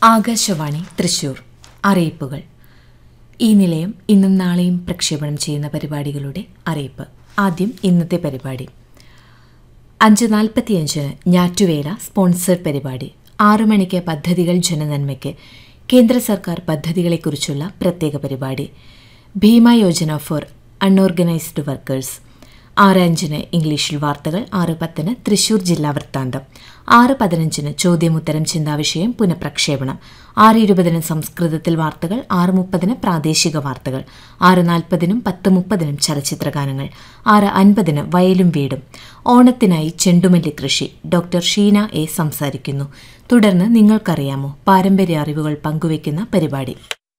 ആകാശവാണി തൃശൂർ അറിയിപ്പുകൾ ഈ നിലയം ഇന്നും നാളെയും പ്രക്ഷേപണം ചെയ്യുന്ന പരിപാടികളുടെ അറിയിപ്പ് ആദ്യം ഇന്നത്തെ പരിപാടി അഞ്ച് നാൽപ്പത്തിയഞ്ചിന് ഞാറ്റുവേല സ്പോൺസേഡ് പരിപാടി ആറു മണിക്ക് പദ്ധതികൾ ജനനന്മയ്ക്ക് കേന്ദ്ര സർക്കാർ പദ്ധതികളെക്കുറിച്ചുള്ള പ്രത്യേക പരിപാടി Bima Yojana for unorganised workers ആറ് അഞ്ചിന് ഇംഗ്ലീഷിൽ വാർത്തകൾ ആറ് പത്തിന് തൃശൂർ ജില്ലാ വൃത്താന്തം ആറ് പതിനഞ്ചിന് ചോദ്യമുത്തരം ചിന്താവിഷയം പുനഃപ്രക്ഷേപണം ആറ് ഇരുപതിന് സംസ്കൃതത്തിൽ വാർത്തകൾ ആറ് മുപ്പതിന് പ്രാദേശിക വാർത്തകൾ ആറ് നാൽപ്പതിനും പത്ത് മുപ്പതിനും ചലച്ചിത്രഗാനങ്ങൾ ആറ് അൻപതിന് വയലും വീടും ഓണത്തിനായി ചെണ്ടുമല്ലി കൃഷി ഡോക്ടർ ഷീന എ സംസാരിക്കുന്നു തുടർന്ന് നിങ്ങൾക്കറിയാമോ പാരമ്പര്യ അറിവുകൾ പങ്കുവയ്ക്കുന്ന പരിപാടി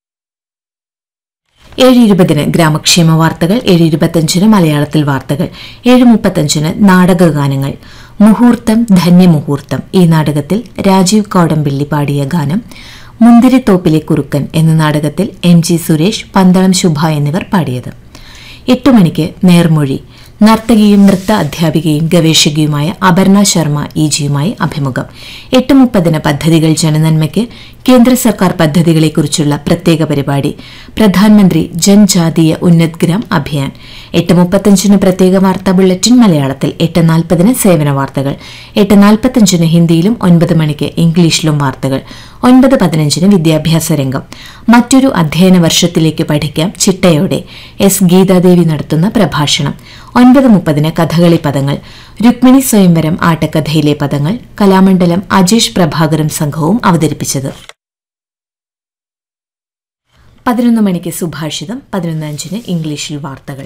ഏഴ് ഇരുപതിന് ഗ്രാമക്ഷേമ വാർത്തകൾ ഏഴ് ഇരുപത്തഞ്ചിന് മലയാളത്തിൽ വാർത്തകൾ ഏഴ് മുപ്പത്തഞ്ചിന് നാടകഗാനങ്ങൾ മുഹൂർത്തം ധന്യമുഹൂർത്തം ഈ നാടകത്തിൽ രാജീവ് കോടമ്പിള്ളി പാടിയ ഗാനം മുന്തിരിത്തോപ്പിലെ കുറുക്കൻ എന്ന നാടകത്തിൽ എം ജി സുരേഷ് പന്തളം ശുഭ എന്നിവർ പാടിയത് എട്ടു മണിക്ക് നേർമൊഴി നർത്തകിയും നൃത്ത അധ്യാപികയും ഗവേഷകയുമായ അപർണ ശർമ്മ ഇ ജിയുമായി അഭിമുഖം എട്ട് മുപ്പതിന് പദ്ധതികൾ ജനനന്മയ്ക്ക് കേന്ദ്ര സർക്കാർ പദ്ധതികളെക്കുറിച്ചുള്ള പ്രത്യേക പരിപാടി പ്രധാനമന്ത്രി ജൻജാതീയ ഉന്നത് ഗ്രാം അഭിയാൻ എട്ട് മുപ്പത്തഞ്ചിന് പ്രത്യേക വാർത്താ ബുള്ളറ്റിൻ മലയാളത്തിൽ എട്ട് നാൽപ്പതിന് സേവന വാർത്തകൾ എട്ട് നാൽപ്പത്തഞ്ചിന് ഹിന്ദിയിലും ഒൻപത് മണിക്ക് ഇംഗ്ലീഷിലും വാർത്തകൾ ഒൻപത് പതിനഞ്ചിന് വിദ്യാഭ്യാസ രംഗം മറ്റൊരു അധ്യയന വർഷത്തിലേക്ക് പഠിക്കാം ചിട്ടയോടെ എസ് ഗീതാദേവി നടത്തുന്ന പ്രഭാഷണം ഒൻപത് മുപ്പതിന് കഥകളി പദങ്ങൾ രുക്മിണി സ്വയംവരം ആട്ടക്കഥയിലെ പദങ്ങൾ കലാമണ്ഡലം അജേഷ് പ്രഭാകരും സംഘവും അവതരിപ്പിച്ചത് പതിനൊന്ന് മണിക്ക് സുഭാഷിതം പതിനൊന്ന് അഞ്ചിന് ഇംഗ്ലീഷിൽ വാർത്തകൾ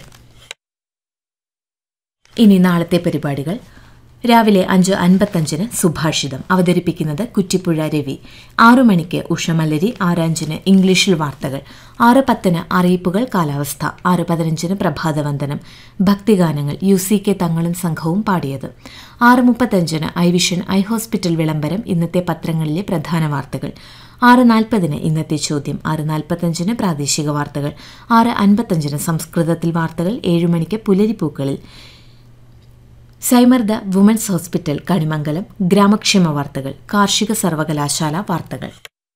ഇനി നാളത്തെ പരിപാടികൾ രാവിലെ അഞ്ച് അൻപത്തഞ്ചിന് സുഭാഷിതം അവതരിപ്പിക്കുന്നത് കുറ്റിപ്പുഴ രവി ആറു മണിക്ക് ഉഷമലരി ആറഞ്ചിന് ഇംഗ്ലീഷിൽ വാർത്തകൾ ആറ് പത്തിന് അറിയിപ്പുകൾ കാലാവസ്ഥ ആറ് പതിനഞ്ചിന് പ്രഭാതവന്ദനം ഭക്തിഗാനങ്ങൾ യു സി കെ തങ്ങളും സംഘവും പാടിയത് ആറ് മുപ്പത്തഞ്ചിന് ഐ വിഷൻ ഐ ഹോസ്പിറ്റൽ വിളംബരം ഇന്നത്തെ പത്രങ്ങളിലെ പ്രധാന വാർത്തകൾ ആറ് നാൽപ്പതിന് ഇന്നത്തെ ചോദ്യം ആറ് നാൽപ്പത്തഞ്ചിന് പ്രാദേശിക വാർത്തകൾ ആറ് അൻപത്തഞ്ചിന് സംസ്കൃതത്തിൽ വാർത്തകൾ ഏഴുമണിക്ക് പുലരിപ്പൂക്കളിൽ സൈമർദ വുമൻസ് ഹോസ്പിറ്റൽ കണിമംഗലം ഗ്രാമക്ഷേമ വാർത്തകൾ കാർഷിക സർവകലാശാല വാർത്തകൾ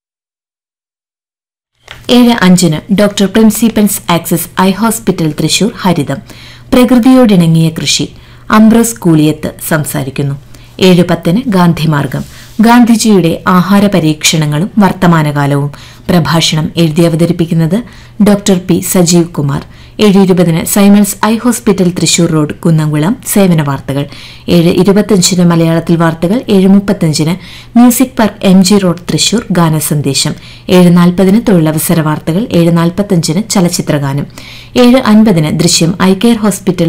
ഏഴ് അഞ്ചിന് ഡോക്ടർ പ്രിൻസിപ്പൻസ് ആക്സസ് ഐ ഹോസ്പിറ്റൽ തൃശൂർ ഹരിതം പ്രകൃതിയോടിണങ്ങിയ കൃഷി അംബ്രോസ് കൂളിയത്ത് സംസാരിക്കുന്നു ഏഴ് പത്തിന് ഗാന്ധിമാർഗം ഗാന്ധിജിയുടെ ആഹാര പരീക്ഷണങ്ങളും വർത്തമാനകാലവും പ്രഭാഷണം എഴുതി അവതരിപ്പിക്കുന്നത് ഡോക്ടർ പി സജീവ് കുമാർ ഏഴ് ഇരുപതിന് Simon's eye hospital Thrissur road Kunnamkulam സേവന വാർത്തകൾ ഏഴ് ഇരുപത്തഞ്ചിന് മലയാളത്തിൽ വാർത്തകൾ ഏഴ് മുപ്പത്തഞ്ചിന് music park M G road Thrissur ഗാനസന്ദേശം ഏഴ് നാൽപ്പതിന് തൊഴിലവസര വാർത്തകൾ ഏഴ് നാൽപ്പത്തഞ്ചിന് ചലച്ചിത്രഗാനം ഏഴ് അൻപതിന് ദൃശ്യം ഐ കെയർ ഹോസ്പിറ്റൽ